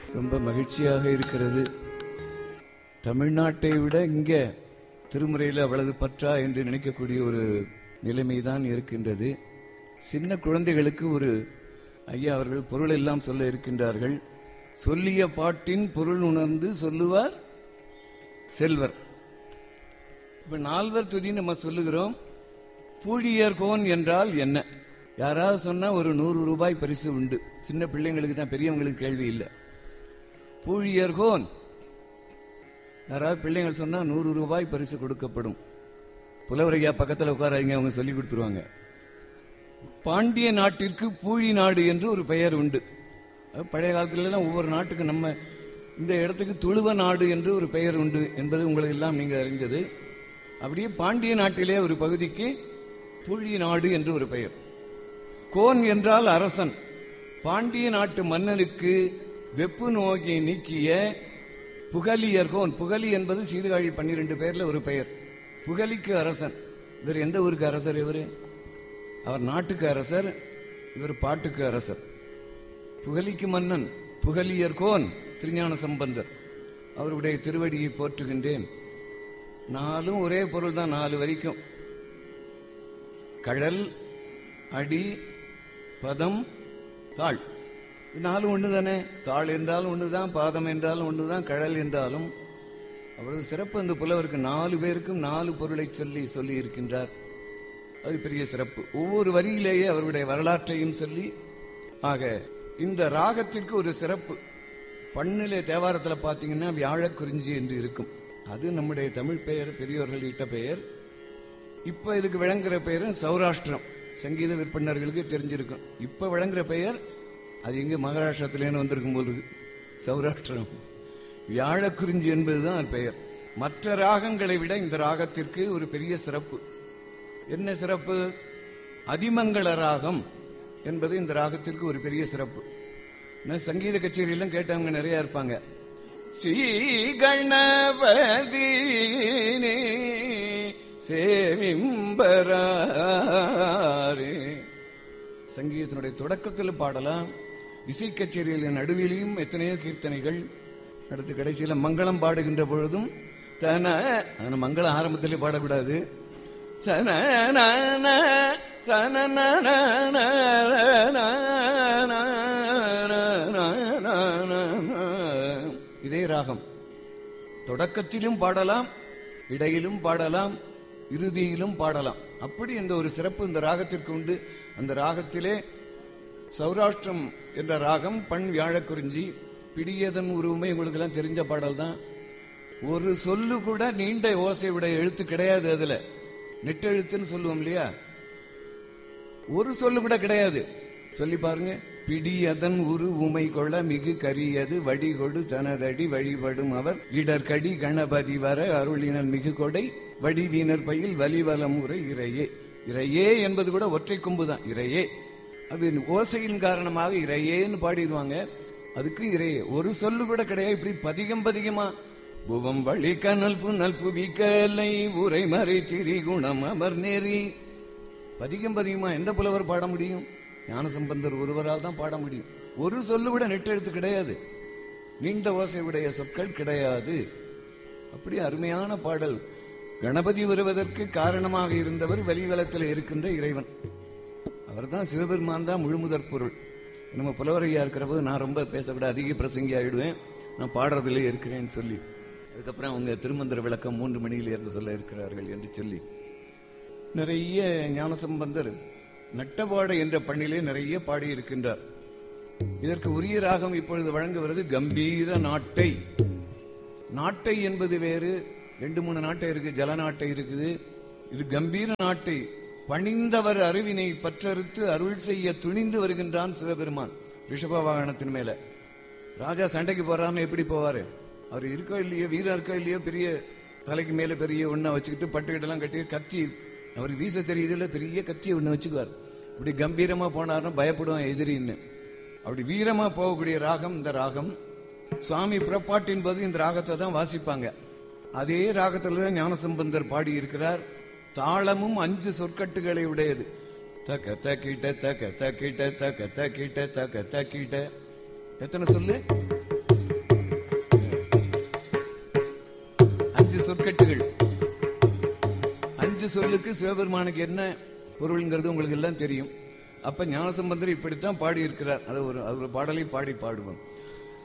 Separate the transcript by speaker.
Speaker 1: ரொம்ப மகிழ்ச்சியாக இருக்கிறது தமிழ்நாட்டை விட இங்க திருமுறையில் அவ்வளவு பற்றா என்று நினைக்கக்கூடிய ஒரு நிலைமைதான் இருக்கின்றது சின்ன குழந்தைகளுக்கு ஒரு ஐயா அவர்கள் பொருள் எல்லாம் சொல்ல இருக்கின்றார்கள் சொல்லிய பாட்டின் பொருள் உணர்ந்து சொல்லுவார் செல்வர் இப்ப நால்வர் துதி நம்ம சொல்லுகிறோம் பூழியர்கோன் என்றால் என்ன யாராவது சொன்னா ஒரு நூறு ரூபாய் பரிசு உண்டு சின்ன பிள்ளைங்களுக்கு தான் பெரியவங்களுக்கு கேள்வி இல்லை பூழியர்கோன் யாராவது பிள்ளைங்கள் சொன்னா நூறு ரூபாய் பரிசு கொடுக்கப்படும் புலவரையா பக்கத்தில் உட்காராங்க அவங்க சொல்லி கொடுத்துருவாங்க பாண்டிய நாட்டிற்கு பூழி நாடு என்று ஒரு பெயர் உண்டு அது பழைய காலத்துல எல்லாம் ஒவ்வொரு நாட்டுக்கு நம்ம இந்த இடத்துக்கு துளுவ நாடு என்று ஒரு பெயர் உண்டு என்பது உங்களுக்கு எல்லாம் நீங்க அறிந்தது அப்படியே பாண்டிய நாட்டிலே ஒரு பகுதிக்கு பூழி நாடு என்று ஒரு பெயர் கோன் என்றால் அரசன் பாண்டிய நாட்டு மன்னனுக்கு வெப்பு நோயை நீக்கிய புகலியர் கோன் புகலி என்பது சீர்காழி பன்னிரண்டு பேர்ல ஒரு பெயர் புகலிக்கு அரசன் இவர் எந்த ஊருக்கு அரசர் இவரு அவர் நாட்டுக்கு அரசர் இவர் பாட்டுக்கு அரசர் புகலிக்கு மன்னன் புகலியர் கோன் திருஞான சம்பந்தர் அவருடைய திருவடியை போற்றுகின்றேன் நாலும் ஒரே பொருள் தான் நாலு வரைக்கும் கழல் அடி பதம் தாள் இது நாலும் ஒன்று தானே தாள் என்றாலும் ஒன்று தான் பாதம் என்றாலும் ஒன்று தான் கழல் என்றாலும் அவ்வளவு சிறப்பு அந்த புலவருக்கு நாலு பேருக்கும் நாலு பொருளை சொல்லி சொல்லி இருக்கின்றார் அது பெரிய சிறப்பு ஒவ்வொரு வரியிலேயே அவருடைய வரலாற்றையும் சொல்லி ஆக இந்த ராகத்திற்கு ஒரு சிறப்பு பண்ணிலே தேவாரத்தில் பார்த்தீங்கன்னா வியாழக்குறிஞ்சி என்று இருக்கும் அது நம்முடைய தமிழ் பெயர் பெரியோர்கள் இட்ட பெயர் இப்ப இதுக்கு விளங்குற பெயரும் சௌராஷ்டிரம் சங்கீத விற்பனர்களுக்கு தெரிஞ்சிருக்கும் இப்ப விளங்குற பெயர் அது எங்க மகாராஷ்டிரத்திலேன்னு வந்திருக்கும் போது சௌராஷ்டிரம் வியாழக்குறிஞ்சி என்பதுதான் அது பெயர் மற்ற ராகங்களை விட இந்த ராகத்திற்கு ஒரு பெரிய சிறப்பு என்ன சிறப்பு அதிமங்கள ராகம் என்பது இந்த ராகத்திற்கு ஒரு பெரிய சிறப்பு நான் சங்கீத கச்சேரியெல்லாம் கேட்டவங்க நிறைய இருப்பாங்க ஸ்ரீ கணபதி சேவிம்பராரே சங்கீதத்தினுடைய தொடக்கத்தில் பாடலாம் இசை கச்சேரிகளின் நடுவிலையும் எத்தனையோ கீர்த்தனைகள் அடுத்து கடைசியில மங்களம் பாடுகின்ற பொழுதும் தன ஆனா மங்களம் ஆரம்பத்திலே பாடக்கூடாது தன நன, தன நன, நன, நன, நன, நன. இதே ராகம் தொடக்கத்திலும் பாடலாம் இடையிலும் பாடலாம் இறுதியிலும் பாடலாம் அப்படி இந்த ஒரு சிறப்பு இந்த ராகத்திற்கு உண்டு அந்த ராகத்திலே சௌராஷ்டிரம் என்ற ராகம் பண் வியாழக்குறிஞ்சி பிடியதன் உருவமே உங்களுக்கு எல்லாம் தெரிஞ்ச பாடல் தான் ஒரு சொல்லு கூட நீண்ட ஓசை உடைய எழுத்து கிடையாது அதுல நெட்டெழுத்துன்னு சொல்லுவோம் இல்லையா ஒரு சொல்லு கூட கிடையாது சொல்லி பாருங்க பிடியதன் உரு உமை கொள்ள மிகு கரியது வடிகொடு தனதடி வழிபடும் அவர் இடர்கடி கணபதி வர அருளினர் மிகு கொடை வடிவீனர் பயில் வலிவலம் உரை இறையே இறையே என்பது கூட ஒற்றை கொம்பு தான் இறையே அது ஓசையின் காரணமாக இறையேன்னு பாடிடுவாங்க அதுக்கு இறையே ஒரு சொல்லு கூட கிடையாது இப்படி பதிகம் பதிகமா புவம் வழி கனல் புனல் புவிக்கலை உரை மறை திரிகுணம் அமர் நெறி பதிகம் பதிகமா எந்த புலவர் பாட முடியும் ஞானசம்பந்தர் ஒருவரால் தான் பாட முடியும் ஒரு சொல்லு விட நெட்டெழுத்து கிடையாது நீண்ட ஓசை உடைய சொற்கள் கிடையாது அப்படி அருமையான பாடல் கணபதி வருவதற்கு காரணமாக இருந்தவர் வெளிவலத்தில் இருக்கின்ற இறைவன் அவர்தான் சிவபெருமான் தான் முழுமுதற் பொருள் நம்ம புலவரையா இருக்கிற போது நான் ரொம்ப பேசக்கூட அதிக பிரசங்கி ஆயிடுவேன் நான் பாடுறதிலே இருக்கிறேன்னு சொல்லி அதுக்கப்புறம் அவங்க திருமந்திர விளக்கம் மூன்று மணியில் இருந்து சொல்ல இருக்கிறார்கள் என்று சொல்லி நிறைய ஞானசம்பந்தர் நட்டபாடு என்ற பண்ணிலே நிறைய பாடியிருக்கின்றார் இதற்கு உரிய ராகம் இப்பொழுது வழங்குவது கம்பீர நாட்டை நாட்டை என்பது வேறு ரெண்டு மூணு நாட்டை இருக்கு ஜல நாட்டை இருக்குது இது கம்பீர நாட்டை பணிந்தவர் அறிவினை பற்றறுத்து அருள் செய்ய துணிந்து வருகின்றான் சிவபெருமான் ரிஷப வாகனத்தின் மேல ராஜா சண்டைக்கு போறான்னு எப்படி போவாரு அவர் இருக்கோ இல்லையோ வீரா இருக்கோ இல்லையோ பெரிய தலைக்கு மேல பெரிய ஒண்ண வச்சுக்கிட்டு பட்டுக்கிட்டெல்லாம் கட்டி கத்தி அவர் வீச தெரியுதுல பெரிய கத்தியை ஒண்ணு வச்சுக்குவார் இப்படி கம்பீரமா போனார்னா பயப்படுவான் எதிரின்னு அப்படி வீரமா போகக்கூடிய ராகம் இந்த ராகம் சுவாமி புறப்பாட்டின் போது இந்த ராகத்தை தான் வாசிப்பாங்க அதே ராகத்துல தான் ஞானசம்பந்தர் பாடி இருக்கிறார் தாளமும் அஞ்சு சொற்கட்டுகளை உடையது தக்க தக்கிட்ட தக்க தக்கிட்ட தக்க தக்கிட்ட தக்க தக்கிட்ட எத்தனை சொல்லு சொற்கட்டுகள் அஞ்சு சொல்லுக்கு சிவபெருமானுக்கு என்ன பொருள்ங்கிறது உங்களுக்கு எல்லாம் தெரியும் அப்ப ஞானசம்பந்தர் இப்படித்தான் பாடி இருக்கிறார் அது ஒரு அது ஒரு பாடலை பாடி பாடுவோம்